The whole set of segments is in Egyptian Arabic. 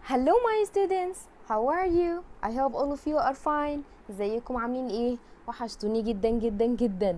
Hello my students how are you I hope all of you are fine ازيكم عاملين ايه وحشتوني جدا جدا جدا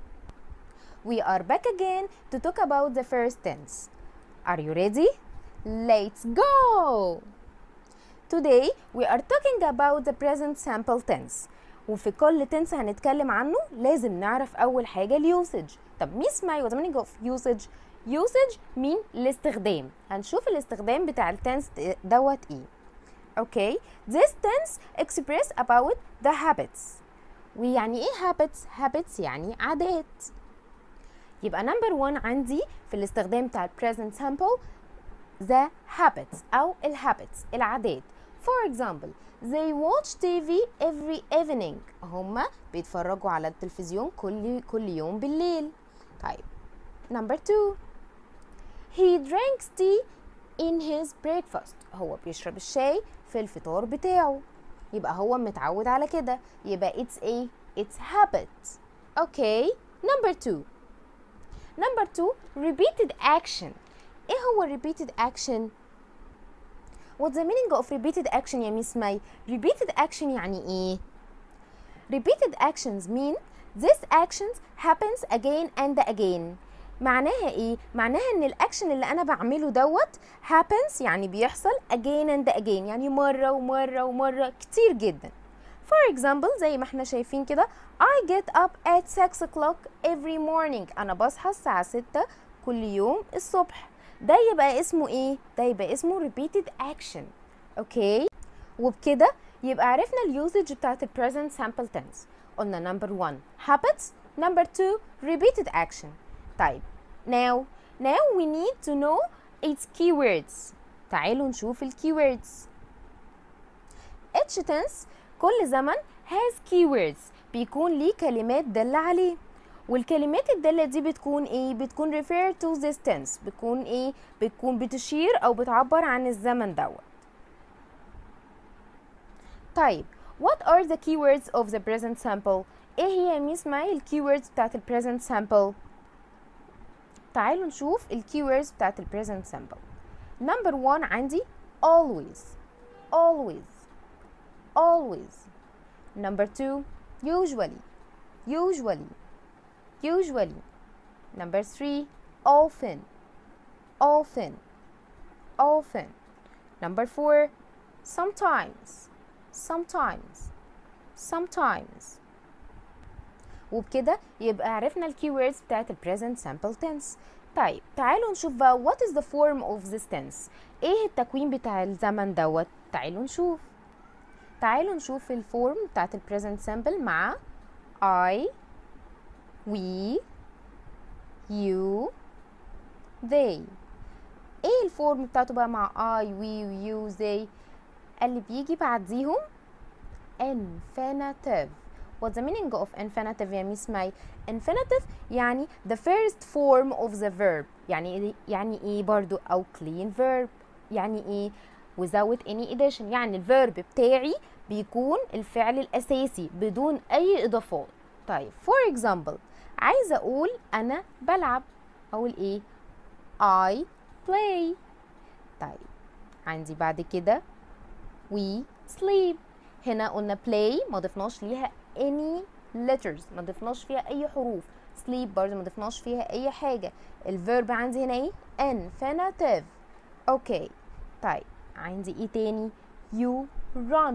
We are back again to talk about the first tense Are you ready Let's go Today we are talking about the present simple tense وفي كل tense هنتكلم عنه لازم نعرف أول حاجة اليوسج طب ميس ماي what the meaning of usage usage mean الاستخدام هنشوف الاستخدام بتاع التنس دوت ايه اوكي this tense express about the habits ويعني ايه habits habits يعني عادات يبقى number one عندي في الاستخدام بتاع ال present simple the habits أو ال habits العادات for example they watch TV every evening هما بيتفرجوا على التلفزيون كل كل يوم بالليل طيب number two he drinks tea in his breakfast هو بيشرب الشاي في الفطار بتاعه يبقى هو متعود على كده يبقى it's a it's habit okay number two number two repeated action ايه هو repeated action what's the meaning of repeated action يا ميس ماي repeated action يعني ايه repeated actions mean this actions happens again and again معناها ايه معناها ان الاكشن اللي انا بعمله دوت happens يعني بيحصل again and again يعني مره ومره ومره كتير جدا for example زي ما احنا شايفين كده I get up at 6 o'clock every morning انا بصحى الساعه 6 كل يوم الصبح ده يبقى اسمه ايه ده يبقى اسمه repeated action اوكي وبكده يبقى عرفنا اليوزج بتاعت ال present simple tense قلنا number one habits number two repeated action طيب now now we need to know its keywords تعالوا نشوف ال keywords each tense كل زمن has keywords بيكون ليه كلمات دالة عليه والكلمات الدالة دي بتكون ايه بتكون refer to this tense بتكون ايه بتكون بتشير او بتعبر عن الزمن دوت طيب what are the keywords of the present simple ايه هي يا ميس ماي ال keywords بتاعت ال present simple تعالوا نشوف ال keywords بتاعت ال present simple number one عندي always always always number two usually usually usually number three often often often number four sometimes sometimes sometimes وبكده يبقى عرفنا الكيوردز بتاعت ال present simple tense طيب تعالوا نشوف بقى what is the form of this tense ايه التكوين بتاع الزمن دوت تعالوا نشوف تعالوا نشوف الفورم بتاعت ال present simple مع I we you they ايه الفورم بتاعته بقى مع I we you they اللي بيجي بعديهم infinitive What's the meaning of infinitive يا ميس ماي؟ infinitive يعني the first form of the verb يعني يعني ايه برضو او clean verb يعني ايه without any addition يعني الفيرب بتاعي بيكون الفعل الاساسي بدون اي اضافات طيب for example عايزه اقول انا بلعب اقول ايه I play طيب عندي بعد كده we sleep هنا قلنا play ما ضفناش ليها any letters ما ضفناش فيها اي حروف sleep برضه ما ضفناش فيها اي حاجه الفيرب عندي هنا ايه infinitive اوكي طيب عندي ايه تاني you run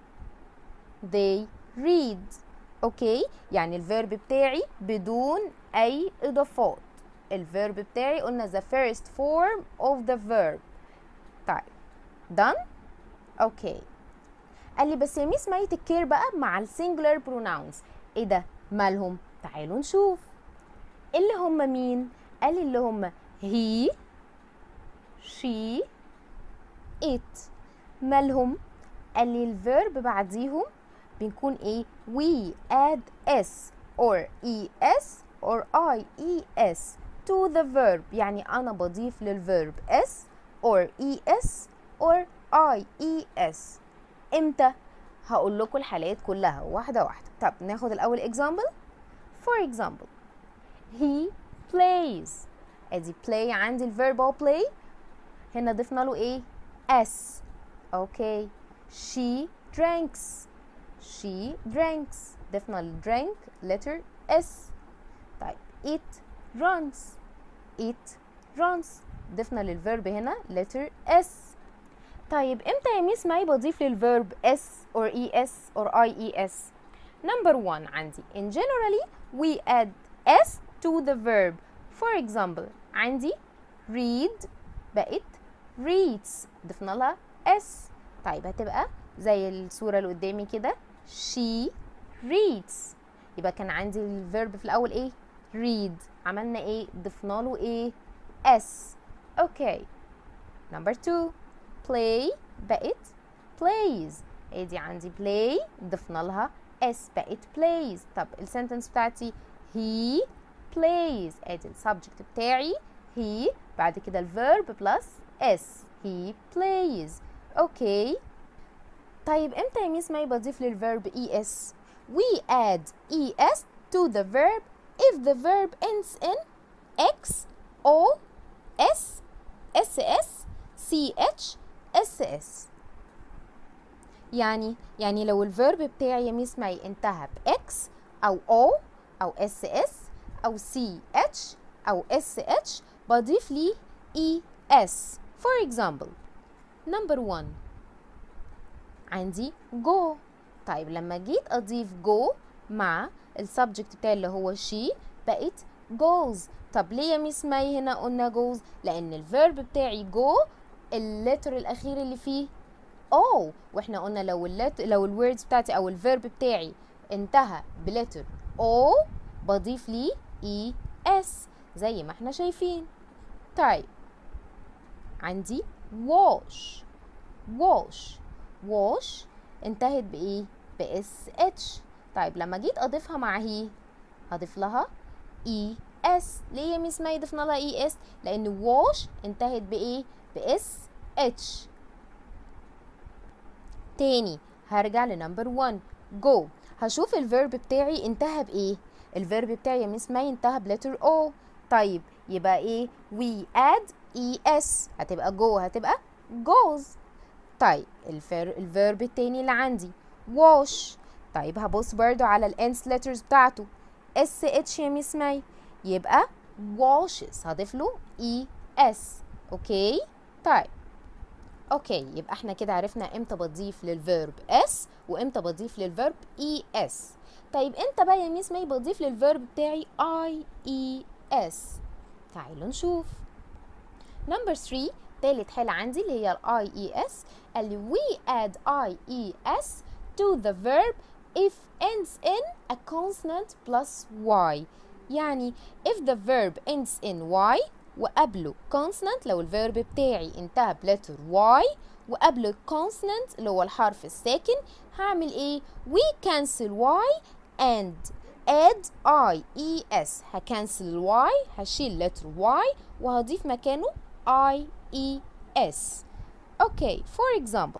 they read اوكي يعني الفيرب بتاعي بدون اي اضافات الفيرب بتاعي قلنا the first form of the verb طيب done اوكي قال لي بس يا ميس ما يتكير بقى مع السنجلر بروناونز ايه ده مالهم تعالوا نشوف اللي هم مين قال لي اللي هم he she it مالهم قال لي الفيرب بعديهم بنكون ايه we add s or es or ies to the verb يعني انا بضيف للفيرب s or es or ies امتى هقول لكم الحالات كلها واحده واحده طب ناخد الاول example for example he plays ادي play عندي الفيرب اهو play هنا ضفنا له ايه s okay she drinks she drinks ضفنا ال drink letter s طيب it runs it runs ضفنا للفيرب هنا letter s طيب امتى يا ميس ماي بضيف للفيرب s or es or ies number one عندي in generally we add s to the verb for example عندي read بقت reads ضفنا لها s طيب هتبقى زي الصورة اللي قدامي كده she reads يبقى كان عندي الفيرب في الأول ايه read عملنا ايه ضفنا له ايه s اوكي number two play بقت plays ادي عندي play ضفنا لها s بقت plays طب السنتنس بتاعتي he plays ادي السبجكت بتاعي he بعد كده الفيرب بلس s he plays اوكي طيب امتى يا ميس ماي بضيف للفيرب es we add es to the verb if the verb ends in x o s ss ch ss يعني يعني لو الفيرب بتاعي يا ميس ماي انتهى ب x او o او ss او ch او sh بضيف لي es for example number one عندي go طيب لما جيت اضيف go مع السبجكت بتاعي اللي هو she بقت goes طب ليه يا ميس ماي هنا قلنا goes لان الفيرب بتاعي go اللتر الاخير اللي فيه او واحنا قلنا لو اللت لو الوردز بتاعتي او الفيرب بتاعي انتهى بلتر او بضيف لي اي اس زي ما احنا شايفين طيب عندي wash wash wash انتهت بايه باس اتش طيب لما جيت اضيفها مع هي هضيف لها اي اس ليه يا ميس ماي ضفنا لها اي اس لان wash انتهت بايه باس اتش تاني هرجع لنمبر 1 جو هشوف الفيرب بتاعي انتهى بايه الفيرب بتاعي يا ميس ماي انتهى بلتر او طيب يبقى ايه we add es هتبقى جو هتبقى goes طيب الفير الفيرب التاني اللي عندي wash طيب هبص برضو على الانس letters بتاعته اس اتش يا ميس ماي يبقى washes هضيف له اي اس اوكي طيب اوكي يبقى احنا كده عرفنا امتى بضيف للفيرب اس وامتى بضيف للفيرب اي اس طيب امتى بقى يا ميس ماي بضيف للفيرب بتاعي اي اي اس تعالوا نشوف نمبر 3 تالت حالة عندي اللي هي الاي اي اس قال لي we add i e s to the verb if ends in a consonant plus y يعني if the verb ends in y وقبله consonant لو الفيرب بتاعي انتهى بلتر y وقبله consonant اللي هو الحرف الساكن هعمل ايه we cancel y and add i e s هكنسل ال y هشيل لتر y وهضيف مكانه i e s okay for example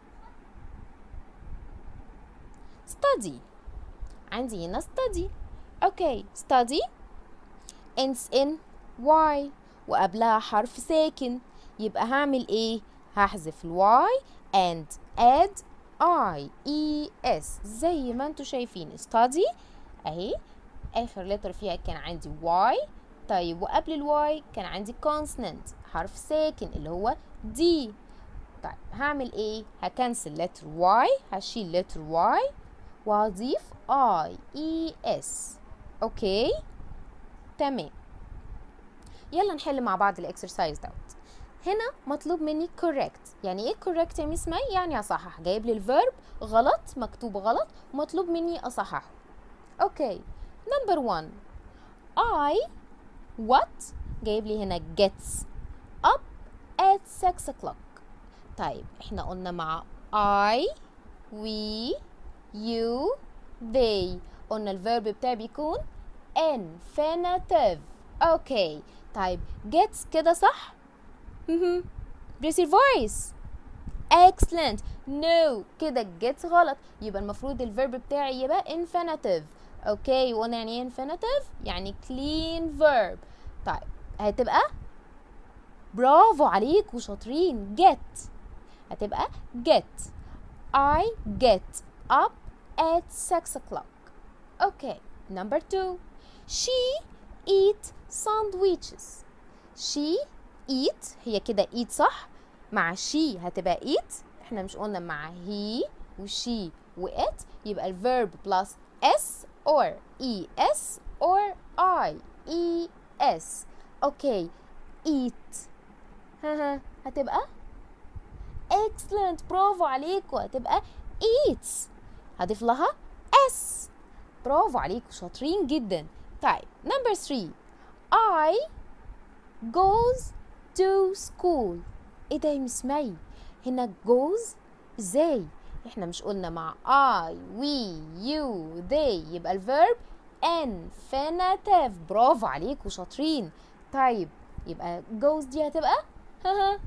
study عندي هنا study okay study ends in y وقبلها حرف ساكن يبقى هعمل ايه هحذف الواي and add i e s زي ما انتوا شايفين study اهي اخر لتر فيها كان عندي y طيب وقبل الواي كان عندي consonant حرف ساكن اللي هو d طيب هعمل ايه هكنسل لتر y هشيل لتر y وهضيف i e s اوكي تمام يلا نحل مع بعض الاكسرسايز دوت هنا مطلوب مني correct يعني ايه correct يا ميس ماي يعني اصحح جايب لي الفيرب غلط مكتوب غلط ومطلوب مني اصححه اوكي نمبر 1 I what جايب لي هنا gets up at 6 o'clock طيب احنا قلنا مع I we you they قلنا الفيرب بتاعي بيكون infinitive اوكي طيب gets كده صح مهم. raise your voice excellent no كده gets غلط يبقى المفروض الفيرب بتاعي يبقى infinitive اوكي وقلنا يعني ايه infinitive يعني clean verb طيب هتبقى برافو عليك وشاطرين get هتبقى get I get up at 6 o'clock okay number two she eat sandwiches she eat هي كده eat صح مع she هتبقى eat احنا مش قلنا مع he و she و it يبقى الverb plus s or es or i es okay eat ها ها هتبقى excellent برافو عليكم هتبقى eats هضيف لها s برافو عليكم شاطرين جدا طيب number 3 I goes to school ايه ده يا مس مي هنا goes ازاي احنا مش قلنا مع I we you they يبقى الفيرب infinitive برافو عليكم شاطرين طيب يبقى goes دي هتبقى ها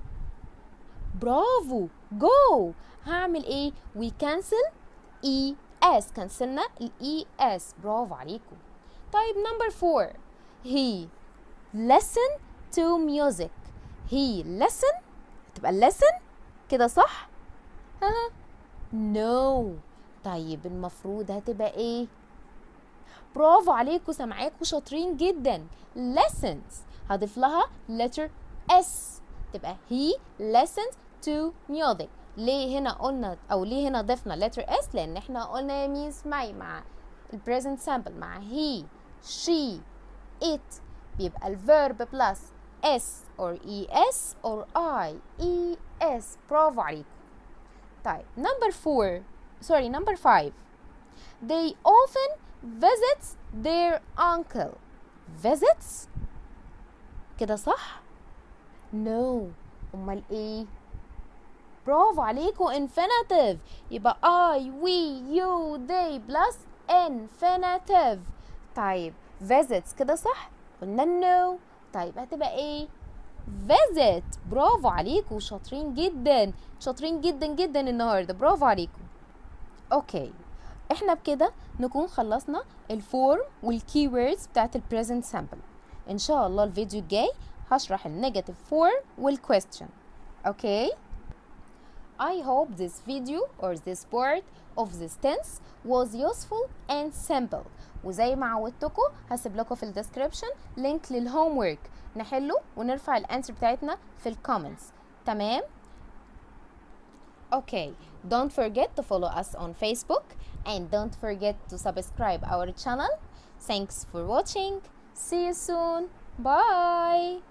برافو go هعمل ايه we cancel e s كنسلنا ال e s برافو عليكم طيب number four he listen to music he listen هتبقى listen كده صح ها no طيب المفروض هتبقى ايه برافو عليكم سامعاكم شاطرين جدا lessons هضيف لها letter s تبقى he listens to music ليه هنا قلنا او ليه هنا ضفنا letter s لان احنا قلنا يا ميس ماي مع ال present simple مع he she it بيبقى الفيرب plus s or es or i es برافو عليكم طيب number four sorry number five they often visits their uncle visits كده صح no امال ايه برافو عليكم infinitive يبقى I we you they plus infinitive طيب visits كده صح قلنا no طيب هتبقى ايه visit برافو عليكم شاطرين جدا شاطرين جدا جدا النهارده برافو عليكم اوكي احنا بكده نكون خلصنا الفورم والكي ووردز بتاعت البريزنت سامبل ان شاء الله الفيديو الجاي هشرح النيجاتيف فورم والكويستشن اوكي I hope this video or this part of this tense was useful and simple وزي ما عودتكم هسيب لكم في الديسكريبشن لينك للهوم ورك نحله ونرفع الانسر بتاعتنا في الكومنتس تمام Okay, don't forget to follow us on Facebook and don't forget to subscribe our channel. Thanks for watching. See you soon. Bye.